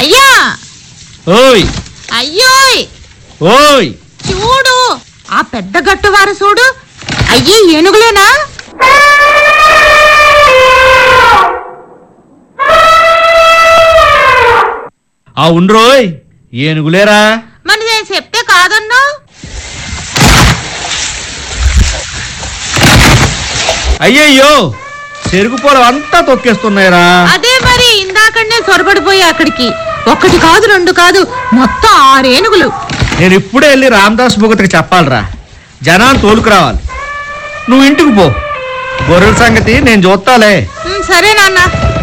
అయ్యా ఓయ్ అయ్యోయ్ ఓయ్ చూడు ఆ పెద్ద గట్టువారు చూడు అయ్యి ఏనుగులేనా ఆ ఉండ్రోయ్ ఏనుగులేరా మరి నేను చెప్తే కాదన్నా అయ్యయ్యో చెరుకు పొలం అంతా తొక్కేస్తున్నాయిరా అదే మరి ఇందాకనే చొరబడిపోయి అక్కడికి ఒకటి కాదు రెండు కాదు మొత్తం ఆరు ఏనుగులు నేను ఇప్పుడే వెళ్ళి రామదాస్ భగత్కి చెప్పాలిరా జనాన్ని తోలుకురావాలి నువ్వు ఇంటికి పో గొర్రెల సంగతి నేను చూస్తాలే ఉమ్, సరే నాన్న